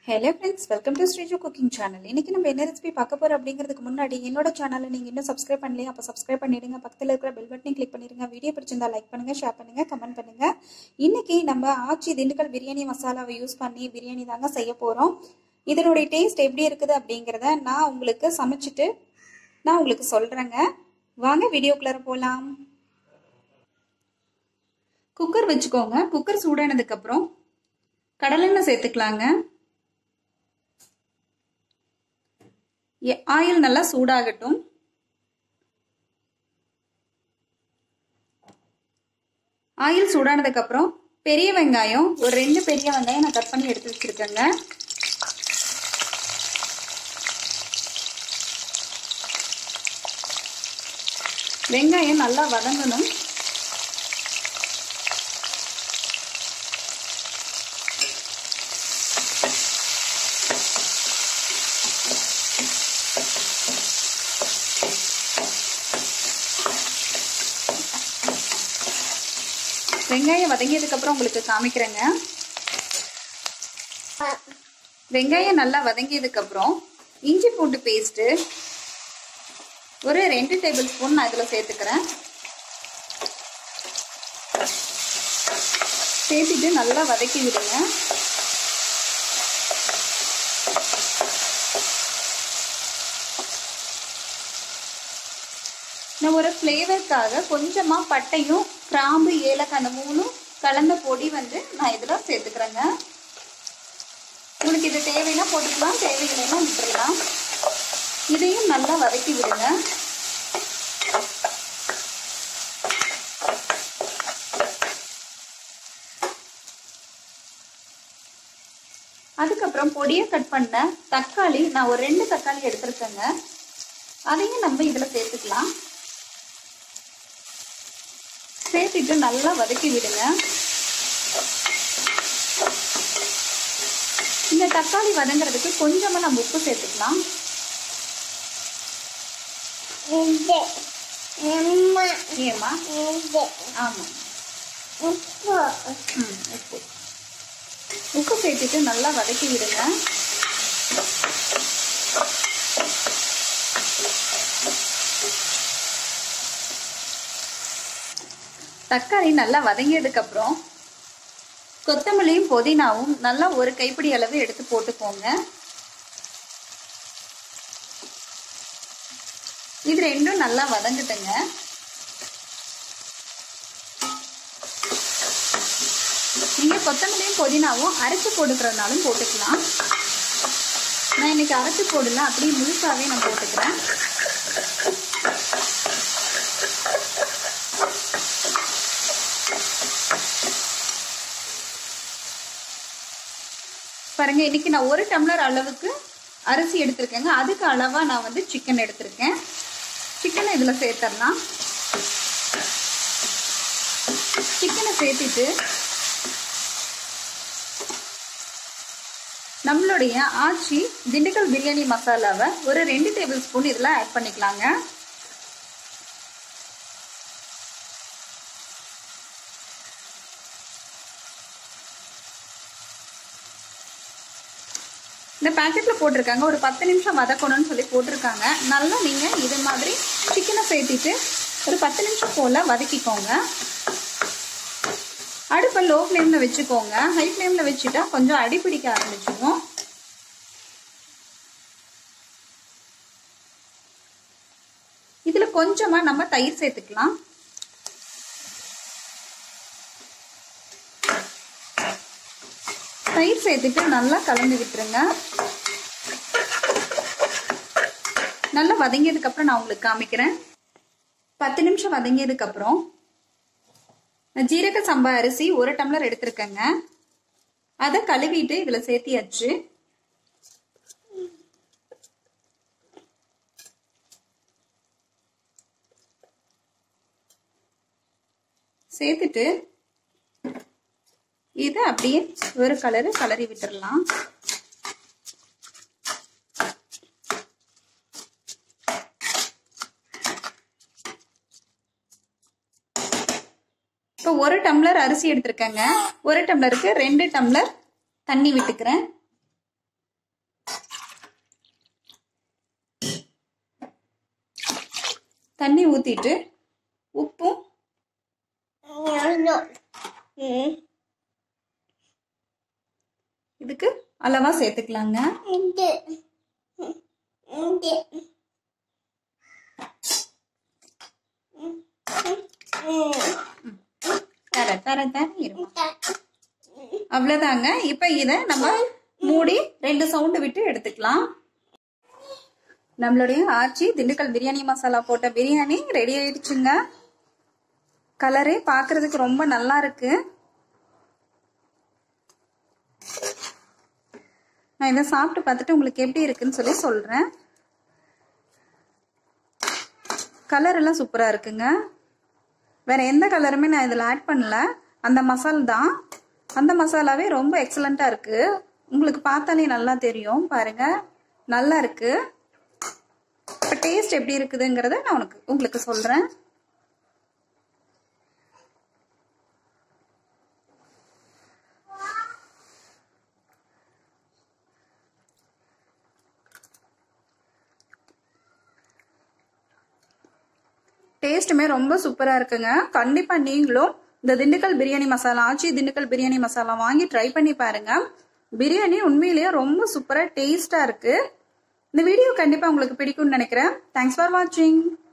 hello friends welcome to Sreeju cooking channel இன்னைக்கு நம்ம என்ன ரெசிபி பார்க்க போறோம் அப்படிங்கிறதுக்கு முன்னாடி என்னோட சேனலை நீங்க இன்னும் சப்ஸ்கிரைப் பண்ணலையா அப்போ சப்ஸ்கிரைப் பண்ணிடுங்க பக்கத்தில் இருக்கிற பெல் பட்டனையும் கிளிக் பண்ணிடுங்க வீடியோ பிடிச்சிருந்தா லைக் பண்ணுங்க ஷேர் பண்ணுங்க கமெண்ட் பண்ணுங்க இன்னைக்கு நம்ம ஆச்சி திண்டுக்கல் பிரியாணி மசாலாவை யூஸ் பண்ணி பிரியாணி தாங்க செய்ய போறோம் இதனுடைய டேஸ்ட் எப்படி இருக்குது அப்படிங்கிறத நான் உங்களுக்கு சமைச்சிட்டு நான் உங்களுக்கு சொல்றேங்க வாங்க வீடியோக்குள்ளார போகலாம் குக்கர் வச்சுக்கோங்க குக்கர் சூடானதுக்கு அப்புறம் கடலெண்ணெய் சேர்த்துக்கலாங்க ஆயில் நல்லா சூடாகட்டும் ஆயில் சூடானதுக்கு அப்புறம் பெரிய வெங்காயம் ஒரு ரெண்டு பெரிய வெங்காயம் நான் கட் பண்ணி எடுத்து வச்சிருக்கேங்க வெங்காயம் நல்லா வதங்கணும் வெங்காயம் வதங்கியதுக்கு அப்புறம் உங்களுக்கு காமிக்கிறேங்க வெங்காயம் நல்லா வதங்கியதுக்கு அப்புறம் இஞ்சி பூண்டு பேஸ்ட் ஒரு ரெண்டு டேபிள் ஸ்பூன் நான் இதில் சேர்த்துக்கிறேன் சேர்த்துட்டு நல்லா வதக்கி விடுங்க நான் ஒரு ஃப்ளேவருக்காக கொஞ்சமாக பட்டையும் கிராம்பு ஏலக்காய் அந்த மூணும் கலந்த பொடி வந்து நான் இதில் சேர்த்துக்கிறேங்க உங்களுக்கு இது தேவைன்னா போட்டுக்கலாம் தேவையில்லைன்னா விட்டுடலாம் இதையும் நல்லா வதக்கி விடுங்க அதுக்கப்புறம் பொடியை கட் பண்ண தக்காளி நான் ஒரு ரெண்டு தக்காளி எடுத்திருக்கேங்க அதையும் நம்ம இதில் சேர்த்துக்கலாம் சேர்த்துட்டு நல்லா வதக்கி விடுங்க இந்த தக்காளி வதங்குறதுக்கு கொஞ்சமா நம்ம உப்பு சேர்த்துக்கலாம் ஏமா ஆமா உப்பு ம் உப்பு உப்பு சேர்த்துட்டு நல்லா வதக்கி விடுங்க தக்காளி நல்லா வதங்கியதுக்கு அப்புறம் கொத்தமல்லியும் புதினாவும் நல்லா ஒரு கைப்பிடி அளவு எடுத்து போட்டுக்கோங்க இது ரெண்டும் நல்லா வதங்கட்டுங்க நீங்க கொத்தமல்லியும் புதினாவும் அரைச்சு போட்டுக்கிறதுனாலும் போட்டுக்கலாம் நான் இன்னைக்கு அரைச்சு போடல அப்படியே முழுசாவே நான் போட்டுக்கிறேன் பாருங்க இன்னைக்கு நான் ஒரு டம்ளர் அளவுக்கு அரிசி எடுத்திருக்கேங்க அதுக்கு அளவா நான் வந்து சிக்கன் எடுத்திருக்கேன் சிக்கனை இதுல சேர்த்துடலாம் சிக்கனை சேர்த்துட்டு நம்மளுடைய ஆச்சி திண்டுக்கல் பிரியாணி மசாலாவை ஒரு ரெண்டு டேபிள் ஸ்பூன் இதில் ஆட் பண்ணிக்கலாங்க இந்த பேக்கெட்டில் போட்டிருக்காங்க ஒரு பத்து நிமிஷம் வதக்கணும்னு சொல்லி போட்டிருக்காங்க நல்லா நீங்கள் இது மாதிரி சிக்கனை சேர்த்திட்டு ஒரு பத்து நிமிஷம் போல் வதக்கிக்கோங்க அடுப்பை லோ ஃப்ளேமில் வச்சுக்கோங்க ஹை ஃப்ளேமில் வச்சுட்டா கொஞ்சம் அடி பிடிக்க ஆரம்பிச்சிடும் இதில் கொஞ்சமாக நம்ம தயிர் சேர்த்துக்கலாம் தயிர் சேர்த்துட்டு நல்லா கலந்து விட்டுருங்க நல்லா வதங்கியதுக்கு அப்புறம் நான் உங்களுக்கு காமிக்கிறேன் பத்து நிமிஷம் வதங்கியதுக்கு அப்புறம் ஜீரக சம்பா அரிசி ஒரு டம்ளர் எடுத்திருக்கேங்க அதை கழுவிட்டு இதுல சேர்த்தியாச்சு சேர்த்துட்டு இதை அப்படியே ஒரு கலரு கலரி விட்டுடலாம் இப்போ ஒரு டம்ளர் அரிசி எடுத்திருக்கேங்க ஒரு டம்ளருக்கு ரெண்டு டம்ளர் தண்ணி விட்டுக்கிறேன் தண்ணி ஊற்றிட்டு உப்பும் ம் இதுக்கு அளவா சேர்த்துக்கலாங்க இது இது தர தர தர இருமா அவ்வளோதாங்க இப்போ இதை நம்ம மூடி ரெண்டு சவுண்டு விட்டு எடுத்துக்கலாம் நம்மளுடைய ஆச்சி திண்டுக்கல் பிரியாணி மசாலா போட்ட பிரியாணி ரெடி ஆயிடுச்சுங்க கலரே பார்க்கறதுக்கு ரொம்ப நல்லா இருக்கு நான் இதை சாப்பிட்டு பார்த்துட்டு உங்களுக்கு எப்படி இருக்குன்னு சொல்லி சொல்றேன் கலர் எல்லாம் சூப்பரா இருக்குங்க வேற எந்த கலருமே நான் இதில் ஆட் பண்ணல அந்த மசால் தான் அந்த மசாலாவே ரொம்ப எக்ஸலண்ட்டாக இருக்கு உங்களுக்கு பார்த்தாலே நல்லா தெரியும் பாருங்க நல்லா இருக்கு இப்போ டேஸ்ட் எப்படி இருக்குதுங்கிறத நான் உனக்கு உங்களுக்கு சொல்கிறேன் டேஸ்ட்டுமே ரொம்ப சூப்பராக இருக்குங்க கண்டிப்பாக நீங்களும் இந்த திண்டுக்கல் பிரியாணி மசாலா ஆச்சி திண்டுக்கல் பிரியாணி மசாலா வாங்கி ட்ரை பண்ணி பாருங்க பிரியாணி உண்மையிலேயே ரொம்ப சூப்பராக டேஸ்ட்டாக இருக்கு இந்த வீடியோ கண்டிப்பாக உங்களுக்கு பிடிக்கும்னு நினைக்கிறேன் தேங்க்ஸ் ஃபார் வாட்சிங்